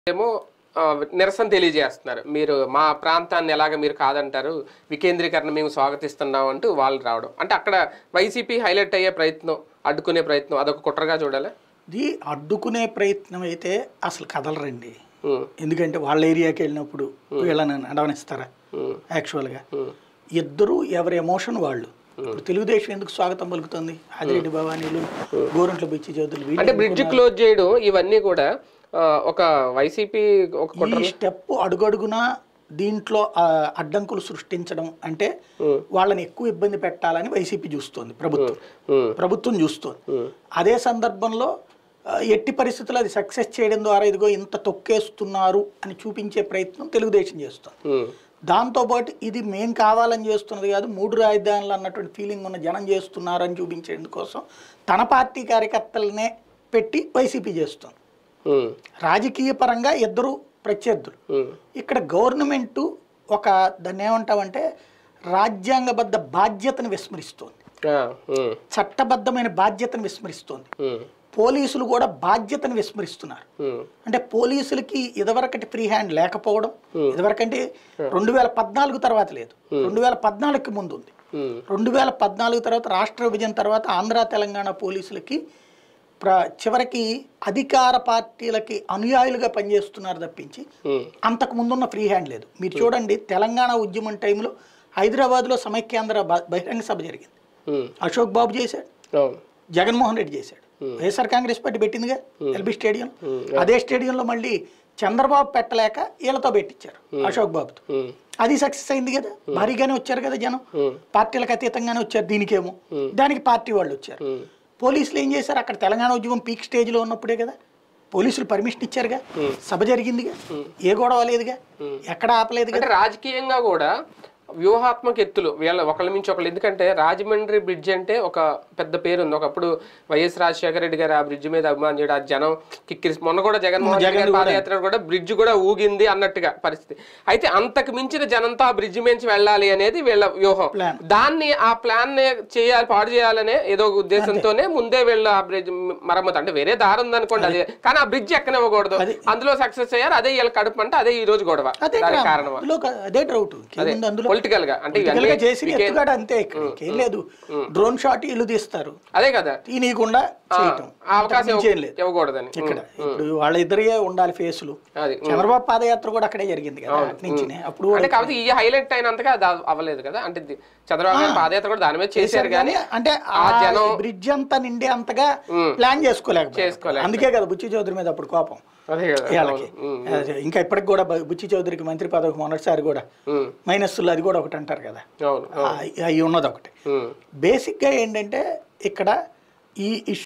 ఏమో ఆ, నిరసన తెలియజేస్తున్నారు మీరు మా ప్రాంతాన్ని ఎలాగ మీరు కాదంటారు వికేంద్రీకరణ మేము స్వాగతిస్తున్నాం అంటూ వాళ్ళు రావడం అంటే అక్కడ వైసీపీ హైలైట్ అయ్యే ప్రయత్నం అడ్డుకునే ప్రయత్నం అదొక కుట్రగా చూడాలి ఇది అడ్డుకునే ప్రయత్నం అయితే అసలు కదలరండి ఉమ్, ఎందుకంటే వాళ్ళ ఏరియాకి వెళ్ళినప్పుడు వీళ్ళని అడవనిస్తారా ఉమ్, యాక్చువల్గా ఉమ్, ఇద్దరు ఎవరి ఎమోషన్ వాళ్ళు ఇప్పుడు తెలుగుదేశం ఎందుకు స్వాగతం పలుకుతుంది ఆదిరెడ్డి భవానీలు గోరంట్ల బిచ్చి చౌదరులు వీళ్ళు అంటే బ్రిడ్జ్ క్లోజ్ చేయడం ఇవన్నీ కూడా ఆ, ఒక వైసీపీ ఒక కుట్ర ఈ స్టెప్ అడుగడుగునా దీంట్లో ఆ, అడ్డంకులు సృష్టించడం అంటే ఉమ్, వాళ్ళని ఎక్కువ ఇబ్బంది పెట్టాలని వైసీపీ చూస్తోంది ప్రభుత్వం ఉమ్, ప్రభుత్వం చూస్తోంది ఉమ్, అదే సందర్భంలో ఆ, ఎట్టి పరిస్థితుల్లో అది సక్సెస్ చేయడం ద్వారా ఇదిగో ఇంత తొక్కేస్తున్నారు అని చూపించే ప్రయత్నం తెలుగుదేశం చేస్తుంది ఉమ్, దాంతోపాటు ఇది మేం కావాలని చేస్తున్నది కాదు మూడు రాజధానులు అన్నటువంటి ఫీలింగ్ ఉన్న జనం చేస్తున్నారని చూపించేందుకోసం తన పార్టీ కార్యకర్తలనే పెట్టి వైసీపీ చేస్తుంది ఉమ్, రాజకీయ పరంగా ఇద్దరు ప్రత్యర్థులు ఉమ్, ఇక్కడ గవర్నమెంట్ ఒక దాన్ని ఏమంటామంటే రాజ్యాంగబద్ధ బాధ్యతను విస్మరిస్తోంది ఆ, ఉమ్, చట్టబద్ధమైన బాధ్యతను విస్మరిస్తోంది ఉమ్, పోలీసులు కూడా బాధ్యతను విస్మరిస్తున్నారు ఉమ్, అంటే పోలీసులకి ఇదివరకటి ఫ్రీ హ్యాండ్ లేకపోవడం ఇదివరకంటే రెండు వేల పద్నాలుగు తర్వాత లేదు రెండు వేల పద్నాలుగుకి ముందు ఉంది ఉమ్, రెండు వేల పద్నాలుగు తర్వాత రాష్ట్ర విభజన తర్వాత ఆంధ్ర తెలంగాణ పోలీసులకి ప్ర చివరికి అధికార పార్టీలకి అనుయాయులుగా పనిచేస్తున్నారు తప్పించి ఉమ్, అంతకు ముందున్న ఫ్రీ హ్యాండ్ లేదు మీరు చూడండి తెలంగాణ ఉద్యమం టైంలో హైదరాబాద్లో సమైక్యాంధ్ర బ- బహిరంగ సభ జరిగింది ఉమ్, అశోక్ బాబు చేశాడు అవును జగన్మోహన్ రెడ్డి చేశాడు వైఎస్ఆర్ కాంగ్రెస్ పార్టీ పెట్టిందిగా ఎల్బీ స్టేడియం అదే స్టేడియంలో మళ్ళీ చంద్రబాబు పెట్టలేక వీళ్ళతో పెట్టించారు అశోక్ బాబుతో ఉమ్, అది సక్సెస్ అయింది కదా భారీగానే వచ్చారు కదా జనం ఉమ్, పార్టీలకు అతీతంగానే వచ్చారు దీనికేమో దానికి పార్టీ వాళ్ళు వచ్చారు ఉమ్, పోలీసులు ఏం చేశారు అక్కడ తెలంగాణ ఉద్యమం పీక్ స్టేజ్లో ఉన్నప్పుడే కదా పోలీసులు పర్మిషన్ ఇచ్చారుగా సభ జరిగిందిగా ఏ గొడవ లేదుగా ఎక్కడ ఆపలేదు కదా అంటే రాజకీయంగా కూడా వ్యూహాత్మక ఎత్తులు వీళ్ళ ఒకళ్ళ మించి ఒకళ్ళు ఎందుకంటే రాజమండ్రి బ్రిడ్జ్ అంటే ఒక పెద్ద పేరు ఉంది ఒకప్పుడు వైఎస్ రాజశేఖర రెడ్డి గారు ఆ బ్రిడ్జ్ మీద అభిమానం చేయడం ఆ జనం కిక్కిరి మొన్న కూడా జగన్మోహన్ రెడ్డి గారి పాదయాత్ర కూడా బ్రిడ్జ్ కూడా ఊగింది అన్నట్టుగా పరిస్థితి అయితే అంతకు మించిన జనంతో ఆ బ్రిడ్జ్ మించి వెళ్ళాలి అనేది వీళ్ళ వ్యూహం Plan. దాన్ని ఆ ప్లాన్ చేయాలి పాడు చేయాలనే ఏదో ఒక ఉద్దేశంతోనే ముందే వీళ్ళు ఆ బ్రిడ్జ్ మరమ్మతు అంటే వేరే దారి ఉందనుకోండి అదే కానీ ఆ బ్రిడ్జ్ ఎక్కనివ్వకూడదు అందులో సక్సెస్ అయ్యారు అదే వీళ్ళ కడుపు అంటే అదే ఈ రోజు గొడవ అదే దానికి డ్రామా. కారణం అందులో ఒక- అదే డౌట్ ఏముంది అందులో పొలిటికల్ గా అంటే పొలిటికల్ ఇవన్నీ గా చేసి ఎత్తుగాడ అంతే ఇక్కడ ఏం లేదు డ్రోన్ షాట్ ఇల్లు తీస్తారు అదే కదా తీనీయకుండా చేయటం ఆ అవకాశం అంతకు మించి ఏం లేదు ఇవ్వకూడదని ఇక్కడ ఇప్పుడు వాళ్ళ ఇద్దరే ఉండాలి ఫేసులు అది చంద్రబాబు పాదయాత్ర కూడా అక్కడే జరిగింది కదా అటు నుంచి అప్పుడు అంటే కాబట్టి ఈ హైలైట్ అయినంతగా అది అవ- అవ్వలేదు కదా అంటే ఇది చంద్రబాబు గారి పాదయాత్ర కూడా దాని మీద చేశారు కానీ కానీ అంటే ఆ బ్రిడ్జ్ అంతా నిండే అంతగా ప్లాన్ చేసుకోలేకపోయారు చేసుకోలేకపోయారు. అందుకే కదా బుచ్చి చౌదరి మీద అప్పుడు కోపం అదే కదా వీళ్ళకి అదే, ఇంకా ఇప్పటికి కూడా బ- బుచ్చి చౌదరికి మంత్రి పదవి మొదటిసారి కూడా ఉమ్, మైనస్లు అది కూడా ఒకటి అంటారు కదా అవును అవి ఉన్నది ఒకటి ఉమ్, బేసిక్గా ఏంటంటే ఇక్కడ ఈ ఇష్యూ